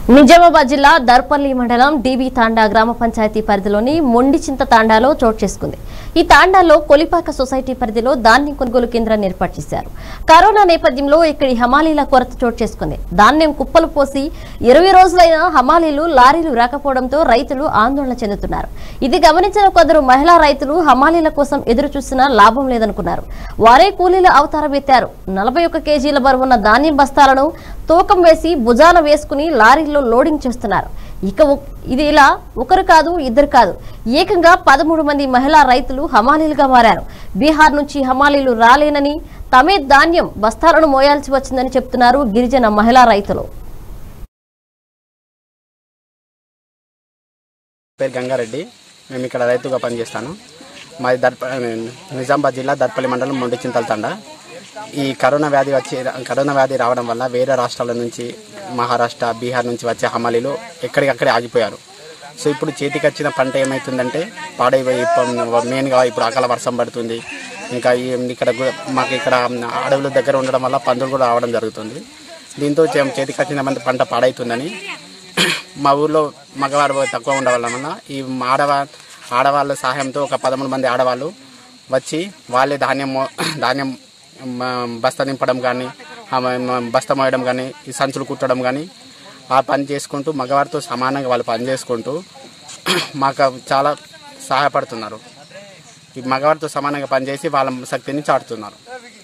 నిజామాబాద్ జిల్లా దర్పల్లి మండలం డీబీ తాండా గ్రామ పంచాయతీ పరిధిలోని మొండిచింత తాండాలో చోటు చేసుకుంది ఈ తాండాలో కొలిపాక సొసైటీ పరిధిలో ధాన్యం కొనుగోలు కేంద్రాన్ని ఏర్పాటు చేశారు కరోనా నేపథ్యంలో ఇక్కడి హమాలీల కొరత చోటు చేసుకుంది ధాన్యం కుప్పలు పోసి ఇరవై రోజులైన హమాలీలు లారీలు రాకపోవడంతో రైతులు ఆందోళన చెందుతున్నారు ఇది గమనించిన కొందరు మహిళా రైతులు హమాలీల కోసం ఎదురు చూసినా లాభం లేదనుకున్నారు వారే కూలీల అవతారం ఎత్తారు నలభై ఒక్క కేజీల బరువున్న ధాన్యం బస్తాలను తూకం వేసి భుజాన వేసుకుని లారీల్లో లోడింగ్ చేస్తున్నారు ఇక ఒ- ఇది ఇలా ఒకరు కాదు ఇద్దరు కాదు ఏకంగా పదమూడు మంది మహిళా రైతులు హమాలీలుగా మారారు బీహార్ నుంచి హమాలీలు రాలేనని తమే ధాన్యం బస్తాలను మోయాల్సి వచ్చిందని చెప్తున్నారు గిరిజన మహిళా రైతులు పేరు గంగారెడ్డి మేము ఇక్కడ రైతుగా పనిచేస్తాను మాది దర్ప నిజామాబాద్ జిల్లా దర్పల్లి మండలం మొండి చింతలతండ ఈ కరోనా వ్యాధి వచ్చి కరోనా వ్యాధి రావడం వల్ల వేరే రాష్ట్రాల నుంచి మహారాష్ట్ర బీహార్ నుంచి వచ్చే హమాలీలు ఎక్కడికక్కడే ఆగిపోయారు సో ఇప్పుడు చేతికి వచ్చిన పంట ఏమవుతుందంటే పాడైపోయి ఇప్పుడు మెయిన్గా ఇప్పుడు అకాల వర్షం పడుతుంది ఇంకా ఈ ఇక్కడ గు- మాకు ఇక్కడ అడవుల దగ్గర ఉండడం వల్ల పందులు కూడా రావడం జరుగుతుంది దీంతో చే- చేతికి వచ్చిన మంది పంట పాడవుతుందని మా ఊర్లో మగవారు తక్కువ ఉండడం వలన ఈ ఆడవా ఆడవాళ్ళ సహాయంతో ఒక పదమూడు మంది ఆడవాళ్ళు వచ్చి వాళ్ళే ధాన్యం మో- ధాన్యం మ, బస్తా నింపడం కానీ ఆ మ- మ, బస్తా మోయడం కానీ ఈ సంచులు కుట్టడం కానీ ఆ పని చేసుకుంటూ మగవారితో సమానంగా వాళ్ళు పని చేసుకుంటూ మాకు చాలా సహాయపడుతున్నారు ఈ మగవారితో సమానంగా పనిచేసి వాళ్ళ శక్తిని చాటుతున్నారు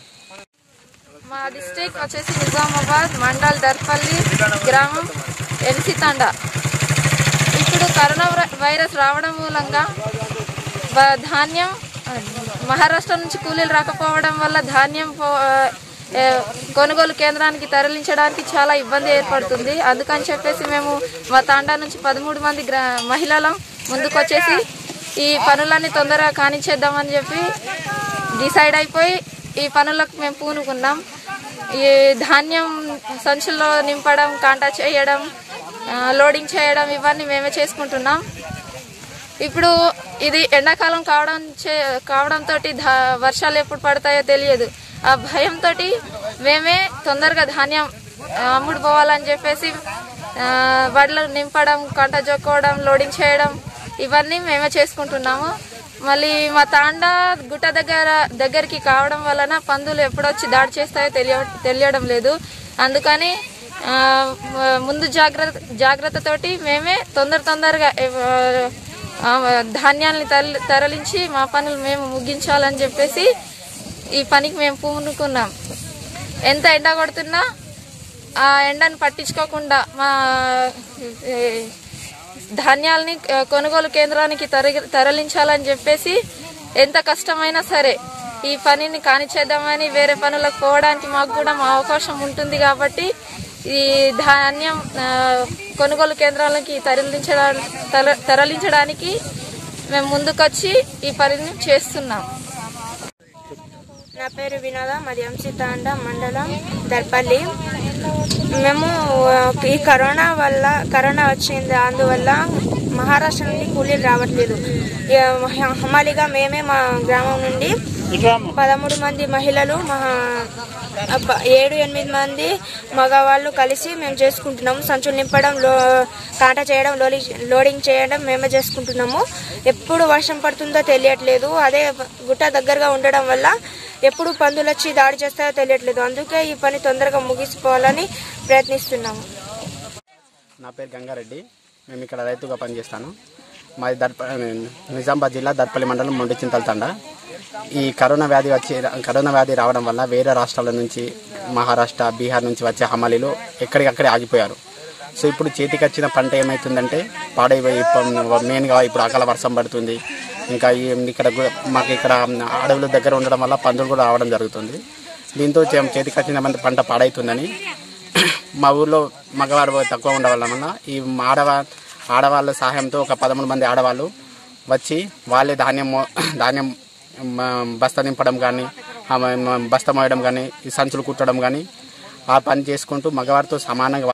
మా డిస్ట్రిక్ట్ వచ్చేసి నిజామాబాద్ మండల్ దర్పల్లి గ్రామం ఎన్సి తండా ఇప్పుడు కరోనా వ్ర- వైరస్ రావడం మూలంగా బ- ధాన్యం ఆ, మహారాష్ట్ర నుంచి కూలీలు రాకపోవడం వల్ల ధాన్యం పో- ఏ, కొనుగోలు కేంద్రానికి తరలించడానికి చాలా ఇబ్బంది ఏర్పడుతుంది అందుకని చెప్పేసి మేము మా తాండా నుంచి పదమూడు మంది గ్రా మహిళలం ముందుకొచ్చేసి ఈ పనులన్నీ తొందరగా కానిచ్చేద్దామని చెప్పి డిసైడ్ అయిపోయి ఈ పనులకు మేము పూనుకున్నాం ఈ ధాన్యం సంచుల్లో నింపడం కాంటా చేయడం ఆ, లోడింగ్ చేయడం ఇవన్నీ మేమే చేసుకుంటున్నాం ఇప్పుడు ఇది ఎండాకాలం కావడం చే కావడంతో వర్షాలు ఎప్పుడు పడతాయో తెలియదు ఆ భయంతో మేమే తొందరగా ధాన్యం ఆ, అమ్ముడు పోవాలని చెప్పేసి ఆ, వడ్లు నింపడం కంట జొక్కోవడం లోడింగ్ చేయడం ఇవన్నీ మేమే చేసుకుంటున్నాము మళ్ళీ మా తాండా గుట్ట దగ్గర దగ్గరికి కావడం వలన పందులు ఎప్పుడొచ్చి దాడి చేస్తాయో తెలియ తెలియడం లేదు అందుకని ఆ, ముందు జాగ్రత్త జాగ్రత్తతోటి మేమే తొందర తొందరగా ఆ, ధాన్యాన్ని తరలి తరలించి మా పనులు మేము ముగించాలని చెప్పేసి ఈ పనికి మేము పూనుకున్నాం ఎంత ఎండ కొడుతున్నా ఆ ఎండను పట్టించుకోకుండా మా ఏ, ధాన్యాల్ని ఆ, కొనుగోలు కేంద్రానికి తరలి తరలించాలని చెప్పేసి ఎంత కష్టమైనా సరే ఈ పనిని కానిచేద్దామని వేరే పనులకు పోవడానికి మాకు కూడా మా అవకాశం ఉంటుంది కాబట్టి ఈ ధాన్యం ఆ, కొనుగోలు కేంద్రాలకి తరలించడానికి తర- తరలించడానికి మేము ముందుకొచ్చి ఈ పనిని చేస్తున్నాం నా పేరు వినోద మాది ఎంసితాండ మండలం దర్పల్లి మేము ఆ, ఈ కరోనా వల్ల కరోనా వచ్చింది అందువల్ల మహారాష్ట్ర నుండి కూలీలు రావట్లేదు ఇక హ- హమాలీగా మేమే మా గ్రామం నుండి పదమూడు మంది మహిళలు మా అబ్బ- ఏడు ఎనిమిది మంది మగవాళ్ళు కలిసి మేము చేసుకుంటున్నాము సంచులు నింపడం లో కాంట చేయడం లోలి- లోడింగ్ చేయడం మేమే చేసుకుంటున్నాము ఎప్పుడు వర్షం పడుతుందో తెలియట్లేదు అదే గుట్ట దగ్గరగా ఉండడం వల్ల ఎప్పుడు పందులు వచ్చి దాడి చేస్తాయో తెలియట్లేదు అందుకే ఈ పని తొందరగా ముగిసిపోవాలని ప్రయత్నిస్తున్నాము నా పేరు గంగారెడ్డి మేము ఇక్కడ రైతుగా పనిచేస్తాను మాది దర్ప నిజామాబాద్ జిల్లా దర్పల్లి మండలం మొండి చింతలతండ ఈ కరోనా వ్యాధి వచ్చి కరోనా వ్యాధి రావడం వల్ల వేరే రాష్ట్రాల నుంచి మహారాష్ట్ర బీహార్ నుంచి వచ్చే హమాలీలు ఎక్కడికక్కడే ఆగిపోయారు సో ఇప్పుడు చేతికి వచ్చిన పంట ఏమవుతుందంటే పాడైపోయి ఇప్పుడు మెయిన్గా ఇప్పుడు అకాల వర్షం పడుతుంది ఇంకా ఈ ఇక్కడ గు- మాకు ఇక్కడ అడవుల దగ్గర ఉండడం వల్ల పందులు కూడా రావడం జరుగుతుంది దీంతో చే- చేతికి వచ్చిన మంది పంట పాడవుతుందని మా ఊర్లో మగవారు తక్కువ ఉండడం వలన ఈ ఆడవా ఆడవాళ్ళ సహాయంతో ఒక పదమూడు మంది ఆడవాళ్ళు వచ్చి వాళ్ళే ధాన్యం మో- ధాన్యం మ, బస్తా నింపడం కానీ ఆ మ, మ, బస్తా మోయడం కానీ ఈ సంచులు కుట్టడం కానీ ఆ పని చేసుకుంటూ మగవారితో సమానంగా